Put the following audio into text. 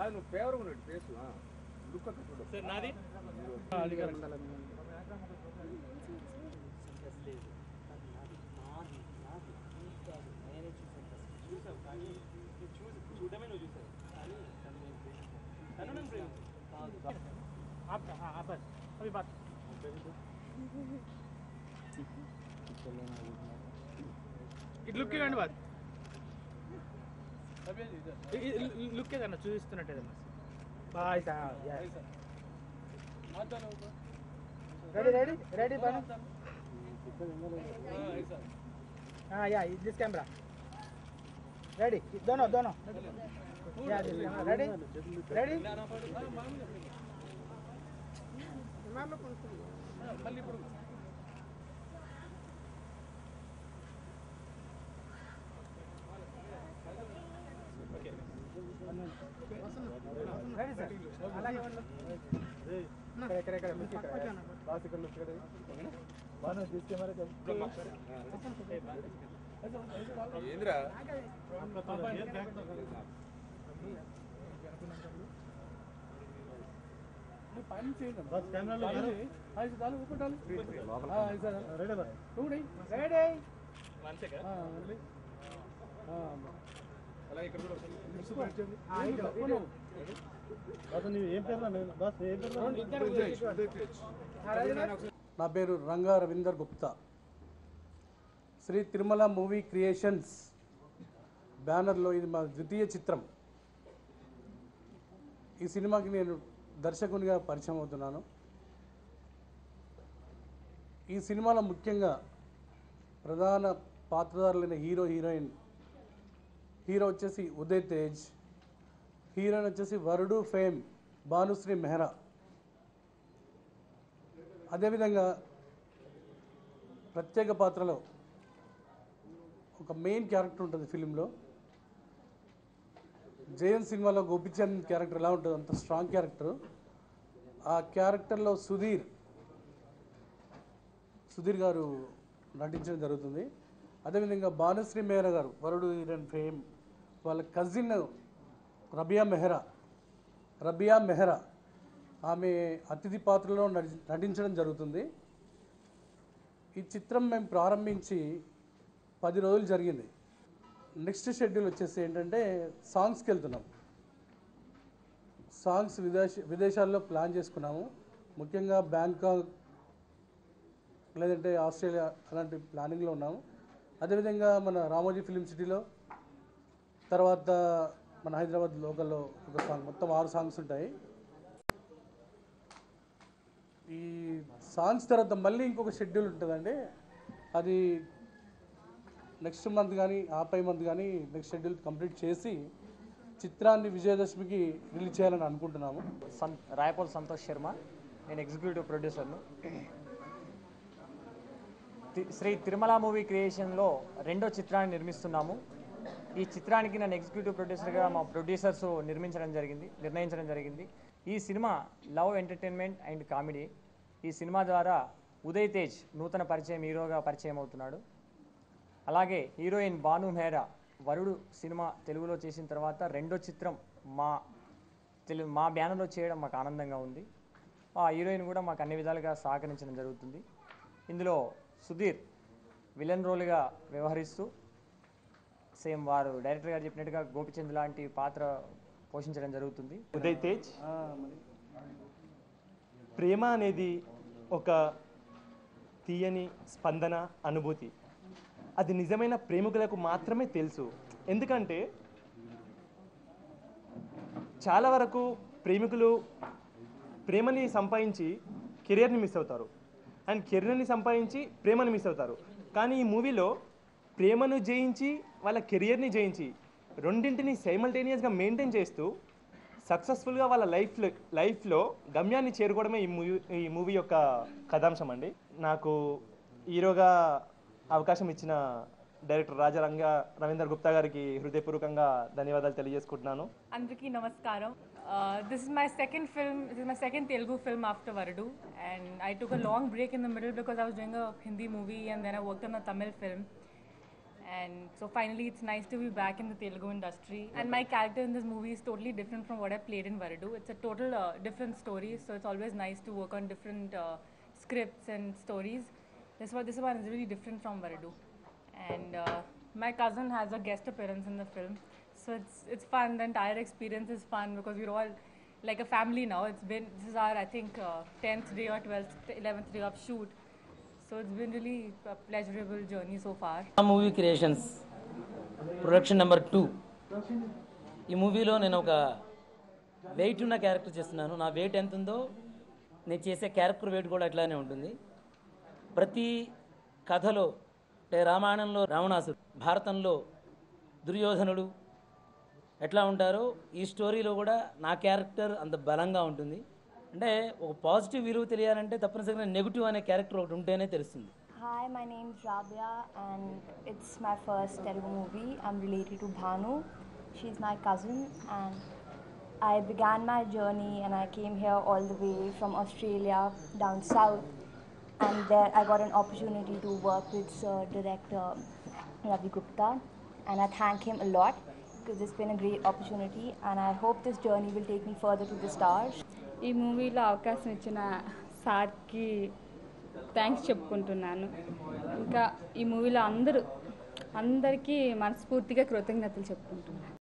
కాదు నువ్వు ఫేవర్ ఉన్నాడు ఫేస్ లుక్ అక్కడ చూడు సార్ నాది చూసావు కానీ నువ్వు చూసి చూడమే నువ్వు చూసావు కానీ తను నన్ను ప్రేమించాడు. आप हाँ आप बस अभी बात ఇటు లుక్ ఇవ్వండి బాత్ లుక్ ఏదన్నా చూపిస్తున్నట్టు ఏదన్నా బాయ్ రెడీ రెడీ రెడీ బను हाँ या दिस कैमरा रेडी दोनों दोनों या this camera ready ready ready sir అలాగే ఇక్కడ ఇక్కడ ఇక్కడ మీకు ఇక్కడ బాస్ ఇక్కడ look ఇక్కడ బాను దిస్ కెమెరా ఏందిరా పని చేయండి బస్ కెమెరాలో ఐదు చాలు ఊపిరి చాలు ఐదు సార్ రెడీ బస్ చూడండి రెడీ వన్ సెకండ్ అలా ఇక్కడ కూడా బస్ నీవు ఏం పేరు బస్ ఏం పేరు నా పేరు రంగా రవీందర్ గుప్తా శ్రీ తిరుమల మూవీ క్రియేషన్స్ బ్యానర్లో ఇది మా ద్వితీయ చిత్రం ఈ సినిమాకి నేను దర్శకునిగా పరిచయం అవుతున్నాను ఈ సినిమాలో ముఖ్యంగా ప్రధాన పాత్రధారులైన హీరో హీరోయిన్ హీరో వచ్చేసి ఉదయ్ తేజ్ హీరోయిన్ వచ్చేసి వరుడు ఫేమ్ భానుశ్రీ మెహ్రా అదేవిధంగా ప్రత్యేక పాత్రలో ఒక మెయిన్ క్యారెక్టర్ ఉంటుంది ఫిలింలో జయన్ సినిమాలో గోపిచంద్ క్యారెక్టర్ ఎలా ఉంటుంది అంత స్ట్రాంగ్ క్యారెక్టర్ ఆ క్యారెక్టర్లో సుధీర్ సుధీర్ గారు నటించడం జరుగుతుంది అదేవిధంగా భానుశ్రీ మెహ్రా గారు వరుడు హీరోయిన్ ఫేమ్ వాళ్ళ కజిన్ రబియా మెహ్రా రబియా మెహ్రా ఆమె అతిథి పాత్రలో నటి- నటించడం జరుగుతుంది ఈ చిత్రం మేము ప్రారంభించి పది రోజులు జరిగింది నెక్స్ట్ షెడ్యూల్ వచ్చేసి ఏంటంటే సాంగ్స్కి వెళ్తున్నాం సాంగ్స్ విదేశ విదేశాల్లో ప్లాన్ చేసుకున్నాము ముఖ్యంగా బ్యాంకాక్ లేదంటే ఆస్ట్రేలియా అలాంటి ప్లానింగ్లో ఉన్నాము అదేవిధంగా మన రామోజీ ఫిలిం సిటీలో తర్వాత మన హైదరాబాద్ లోకల్లో ఒక సాంగ్ మొత్తం ఆరు సాంగ్స్ ఉంటాయి ఈ సాంగ్స్ తర్వాత మళ్ళీ ఇంకొక షెడ్యూల్ ఉంటుందండి అది నెక్స్ట్ మంత్ కానీ ఆ పై మంత్ కానీ నెక్స్ట్ షెడ్యూల్ కంప్లీట్ చేసి చిత్రాన్ని విజయదశమికి రిలీజ్ చేయాలని అనుకుంటున్నాము సం రాయపోల్ సంతోష్ శర్మ నేను ఎగ్జిక్యూటివ్ ప్రొడ్యూసర్ను తి- శ్రీ తిరుమల మూవీ క్రియేషన్లో రెండో చిత్రాన్ని నిర్మిస్తున్నాము ఈ చిత్రానికి నన్ను ఎగ్జిక్యూటివ్ ప్రొడ్యూసర్గా మా ప్రొడ్యూసర్స్ నిర్మించడం జరిగింది నిర్ణయించడం జరిగింది ఈ cinema love entertainment and comedy ఈ సినిమా ద్వారా ఉదయ్ తేజ్ నూతన పరిచయం హీరోగా పరిచయం అవుతున్నాడు అలాగే హీరోయిన్ భాను మెహ్రా వరుడు సినిమా తెలుగులో చేసిన తర్వాత రెండో చిత్రం మా తెలుగు మా బ్యానర్లో చేయడం మాకు ఆనందంగా ఉంది ఆ హీరోయిన్ కూడా మాకు అన్ని విధాలుగా సహకరించడం జరుగుతుంది ఇందులో సుధీర్ విలన్ రోల్గా వ్యవహరిస్తూ సేమ్ వారు డైరెక్టర్ గారు చెప్పినట్టుగా గోపిచంద్ లాంటి పాత్ర పోషించడం జరుగుతుంది ఉదయ్ తేజ్ ప్రేమ అనేది ఒక తీయని స్పందన అనుభూతి అది నిజమైన ప్రేమికులకు మాత్రమే తెలుసు ఎందుకంటే చాలా వరకు ప్రేమికులు ప్రేమని సంపాదించి కెరియర్ని మిస్ అవుతారు అండ్ కెరియర్ని సంపాదించి ప్రేమని మిస్ అవుతారు కానీ ఈ మూవీలో ప్రేమను జయించి వాళ్ళ కెరియర్ని జయించి రెండింటిని సైమల్టేనియస్గా మెయింటైన్ చేస్తూ సక్సెస్ఫుల్గా వాళ్ళ లైఫ్ లైఫ్లో గమ్యాన్ని చేరుకోవడమే ఈ మూవీ ఈ మూవీ యొక్క కథాంశం అండి నాకు హీరోగా అవకాశం ఇచ్చిన డైరెక్టర్ రాజరంగ రవీందర్ గుప్తా గారికి హృదయపూర్వకంగా ధన్యవాదాలు తెలియజేసుకుంటున్నాను Andriki Namaskaram. Uh, this is my second film. This is my second Telugu film after Varadu, and I took a long break in the middle because I was doing a Hindi movie and then I worked on a Tamil film. And so finally, it's nice to be back in the Telugu industry. And my character in this movie is totally different from what I played in Varadu. It's a total uh, different story, so it's always nice to work on different uh, scripts and stories. This one, this one is really different from Varadu. And uh, my cousin has a guest appearance in the film, so it's it's fun. The entire experience is fun because we're all like a family now. It's been this is our I think uh, tenth day or twelfth, eleventh day of shoot. So it's been really a pleasurable journey so far. Movie creations production number two ఈ మూవీలో నేను ఒక wait ఉన్న character చేస్తున్నాను నా wait ఎంత ఉందో నేను చేసే క్యారెక్టర్ వెయిట్ కూడా అట్లానే ఉంటుంది ప్రతి కథలో అంటే రామాయణంలో రావణాసుడు భారతంలో దుర్యోధనుడు ఎట్లా ఉంటారో ఈ స్టోరీలో కూడా నా క్యారెక్టర్ అంత బలంగా ఉంటుంది అంటే ఒక పాజిటివ్ విలువ తెలియాలంటే తప్పనిసరిగా నెగిటివ్ అనే క్యారెక్టర్ ఒకటి ఉంటేనే తెలుస్తుంది Hi, my name's Rabia, and it's my first Telugu movie. I'm related to Bhanu. She's my cousin, and I began my journey and I came here all the way from Australia down south. And there I got an opportunity to work with Sir Director Ravi Gupta, and I thank him a lot because it's been a great opportunity. And I hope this journey will take me further to the stars. ఈ మూవీలో అవకాశం ఇచ్చిన సార్కి thanks చెప్పుకుంటున్నాను ఇంకా ఈ మూవీలో అందరూ అందరికీ మనస్ఫూర్తిగా కృతజ్ఞతలు చెప్పుకుంటున్నాను